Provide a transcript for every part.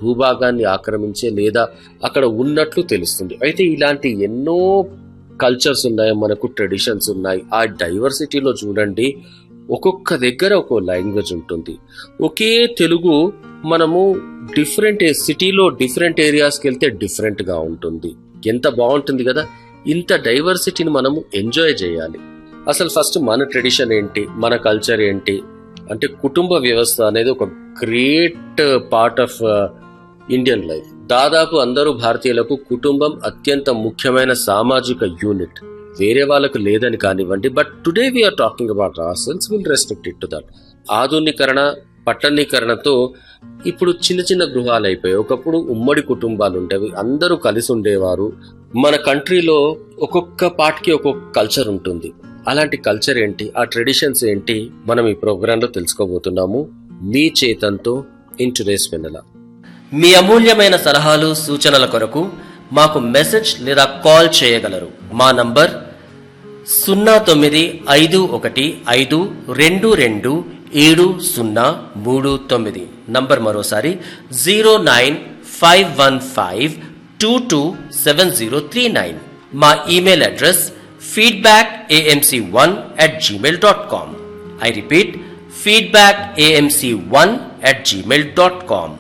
భూభాగాన్ని ఆక్రమించే లేదా అక్కడ ఉన్నట్లు తెలుస్తుంది అయితే ఇలాంటి ఎన్నో కల్చర్స్ ఉన్నాయి మనకు ట్రెడిషన్స్ ఉన్నాయి ఆ డైవర్సిటీలో చూడండి ఒక్కొక్క దగ్గర ఒక్కో లాంగ్వేజ్ ఉంటుంది ఒకే తెలుగు మనము డిఫరెంట్ సిటీలో డిఫరెంట్ ఏరియాస్కి వెళ్తే డిఫరెంట్ గా ఉంటుంది ఎంత బాగుంటుంది కదా ఇంత డైవర్సిటీని మనము ఎంజాయ్ చేయాలి అసలు ఫస్ట్ మన ట్రెడిషన్ ఏంటి మన కల్చర్ ఏంటి అంటే కుటుంబ వ్యవస్థ అనేది ఒక great part of Indian life దాదాపు అందరూ భారతీయులకు కుటుంబం అత్యంత ముఖ్యమైన సామాజిక యూనిట్ వేరే వాళ్ళకు లేదని కానివ్వండి but today we're talking about ourselves will restrict it to that ఆధునీకరణ పట్టణీకరణతో ఇప్పుడు చిన్న చిన్న గృహాలు అయిపోయాయి ఒకప్పుడు ఉమ్మడి కుటుంబాలు ఉండేవి అందరూ కలిసి ఉండేవారు మన కంట్రీలో ఒక్కొక్క పార్ట్కి ఒక్కొక్క కల్చర్ ఉంటుంది అలాంటి కల్చర్ ఏంటి ఆ ట్రెడిషన్స్ ఏంటి మనం ఈ ప్రోగ్రాంలో తెలుసుకోబోతున్నాము మీ చేతంతో ఇన్ టుడేస్ వెన్నెల మీ అమూల్యమైన సలహాలు సూచనల కొరకు మాకు మెసేజ్ లేదా కాల్ చేయగలరు మా నంబర్ సున్నా తొమ్మిది ఐదు ఒకటి ఐదు రెండు రెండు ఏడు సున్నా మూడు తొమ్మిది నంబర్ మరోసారి zero nine five one five two two seven zero three nine మా email address feedback A M C one at Gmail dot com I repeat feedback A M C one at Gmail dot com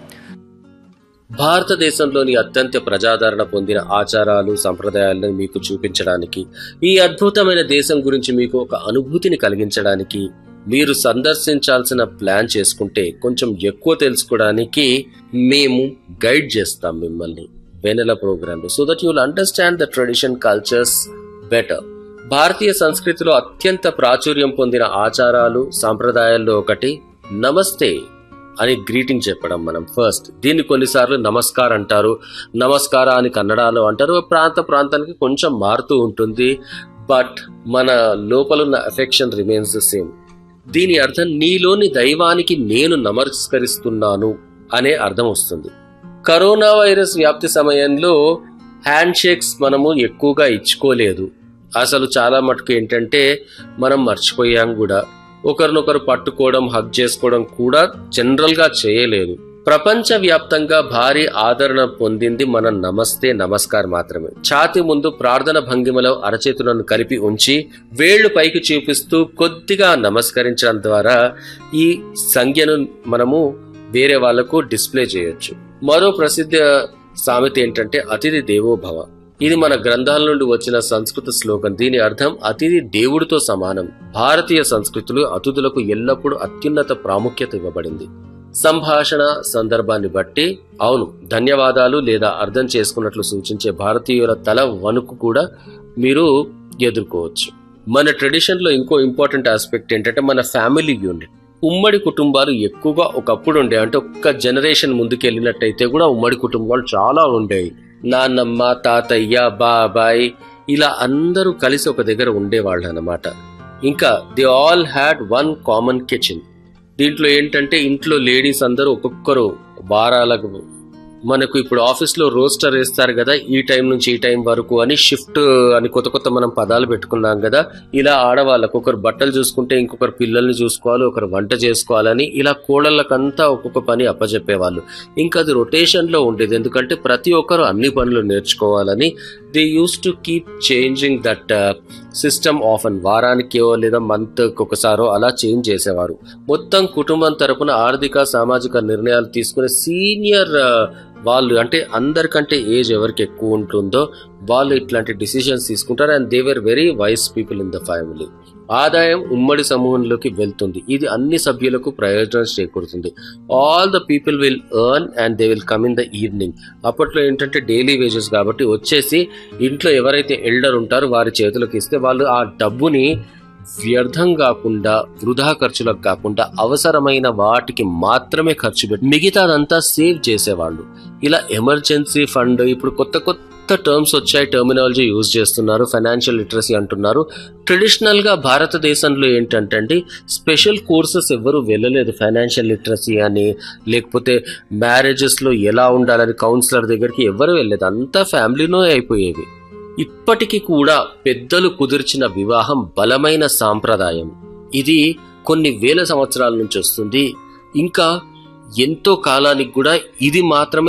భారతదేశంలోని అత్యంత ప్రజాదరణ పొందిన ఆచారాలు సంప్రదాయాలను మీకు చూపించడానికి ఈ అద్భుతమైన దేశం గురించి మీకు ఒక అనుభూతిని కలిగించడానికి మీరు సందర్శించాల్సిన ప్లాన్ చేసుకుంటే కొంచెం ఎక్కువ తెలుసుకోవడానికి మేము గైడ్ చేస్తాం మిమ్మల్ని వెనెల ప్రోగ్రాంలో so that you'll understand the tradition cultures better భారతీయ సంస్కృతిలో అత్యంత ప్రాచుర్యం పొందిన ఆచారాలు సాంప్రదాయాల్లో ఒకటి నమస్తే అని గ్రీటింగ్ చెప్పడం మనం ఫస్ట్ దీన్ని కొన్నిసార్లు నమస్కార్ అంటారు నమస్కార అని కన్నడలో అంటారు ప్రాంత ప్రాంతానికి కొంచెం మారుతూ ఉంటుంది బట్ మన లోపల ఉన్న అఫెక్షన్ రిమైన్స్ ద సేమ్ దీని అర్థం నీలోని దైవానికి నేను నమస్కరిస్తున్నాను అనే అర్థం వస్తుంది కరోనా వైరస్ వ్యాప్తి సమయంలో హ్యాండ్ షేక్స్ మనము ఎక్కువగా ఇచ్చుకోలేదు అసలు చాలా మటుకు ఏంటంటే మనం మర్చిపోయాం కూడా ఒకరినొకరు పట్టుకోవడం హగ్ చేసుకోవడం కూడా జనరల్ గా చేయలేదు ప్రపంచ వ్యాప్తంగా భారీ ఆదరణ పొందింది మన నమస్తే నమస్కార్ మాత్రమే ఛాతి ముందు ప్రార్థన భంగిమలో అరచేతులను కలిపి ఉంచి వేళ్లు పైకి చూపిస్తూ కొద్దిగా నమస్కరించడం ద్వారా ఈ సంజ్ఞను మనము వేరే వాళ్లకు డిస్ప్లే చేయొచ్చు మరో ప్రసిద్ధ సామెత ఏంటంటే అతిథి దేవోభవ ఇది మన గ్రంథాల నుండి వచ్చిన సంస్కృత శ్లోకం దీని అర్థం అతిథి దేవుడితో సమానం భారతీయ సంస్కృతిలో అతిథులకు ఎల్లప్పుడూ అత్యున్నత ప్రాముఖ్యత ఇవ్వబడింది సంభాషణ సందర్భాన్ని బట్టి అవును ధన్యవాదాలు లేదా అర్థం చేసుకున్నట్లు సూచించే భారతీయుల తల వణుకు కూడా మీరు ఎదుర్కోవచ్చు మన ట్రెడిషన్ లో ఇంకో ఇంపార్టెంట్ ఆస్పెక్ట్ ఏంటంటే మన ఫ్యామిలీ యూనిట్ ఉమ్మడి కుటుంబాలు ఎక్కువగా ఒకప్పుడు ఉండే అంటే ఒక్క జనరేషన్ ముందుకెళ్ళినట్టయితే కూడా ఉమ్మడి కుటుంబాలు చాలా ఉండేవి నాన్నమ్మ తాతయ్య బాబాయ్ ఇలా అందరూ కలిసి ఒక దగ్గర ఉండేవాళ్ళు అన్నమాట ఇంకా they all had one common kitchen దీంట్లో ఏంటంటే ఇంట్లో లేడీస్ అందరూ ఒక్కొక్కరు వారాలకు మనకు ఇప్పుడు ఆఫీస్ లో రోస్టర్ వేస్తారు కదా ఈ టైం నుంచి ఈ టైం వరకు అని షిఫ్ట్ అని కొత్త కొత్త మనం పదాలు పెట్టుకున్నాం కదా ఇలా ఆడవాళ్ళకు ఒకరు బట్టలు చూసుకుంటే ఇంకొకరు పిల్లల్ని చూసుకోవాలి ఒకరు వంట చేసుకోవాలని ఇలా కోడళ్ళకంతా ఒక్కొక్క పని అప్పచెప్పేవాళ్ళు ఇంకా అది రొటేషన్ లో ఉండేది ఎందుకంటే ప్రతి ఒక్కరు అన్ని పనులు నేర్చుకోవాలని they used to keep changing that system of అన్ వారానికో లేదా మంత్ ఒకసారో అలా చేంజ్ చేసేవారు మొత్తం కుటుంబం తరపున ఆర్థిక సామాజిక నిర్ణయాలు తీసుకునే సీనియర్ వాళ్ళు అంటే అందరికంటే ఏజ్ ఎవరికి ఎక్కువ ఉంటుందో వాళ్ళు ఇట్లాంటి డిసిషన్స్ తీసుకుంటారు and they were very wise people in the family ఆదాయం ఉమ్మడి సమూహంలోకి వెళ్తుంది ఇది అన్ని సభ్యులకు ప్రయోజనం చేకూరుతుంది all the people will earn and they will come in the evening అప్పట్లో ఏంటంటే డైలీ వేజెస్ కాబట్టి వచ్చేసి ఇంట్లో ఎవరైతే ఎల్డర్ ఉంటారో వారి చేతులకు ఇస్తే వాళ్ళు ఆ డబ్బుని వ్యర్థం కాకుండా వృధా ఖర్చులకు కాకుండా అవసరమైన వాటికి మాత్రమే ఖర్చు పెట్టి మిగతాదంతా సేవ్ చేసేవాళ్ళు ఇలా ఎమర్జెన్సీ ఫండ్ ఇప్పుడు కొత్త కొత్త టర్మ్స్ వచ్చాయి టర్మినాలజీ యూజ్ చేస్తున్నారు ఫైనాన్షియల్ లిటరసీ అంటున్నారు ట్రెడిషనల్ గా భారతదేశంలో ఏంటంటే అండి స్పెషల్ కోర్సెస్ ఎవరు వెళ్ళలేదు ఫైనాన్షియల్ లిటరసీ అని లేకపోతే మ్యారేజెస్ లో ఎలా ఉండాలని కౌన్సిలర్ దగ్గరికి ఎవరు వెళ్ళలేదు అంతా ఫ్యామిలీలో అయిపోయేవి ఇప్పటికీ కూడా పెద్దలు కుదిర్చిన వివాహం బలమైన సాంప్రదాయం ఇది కొన్ని వేల సంవత్సరాల నుంచి వస్తుంది ఇంకా ఎంతో కాలానికి కూడా ఇది మాత్రమే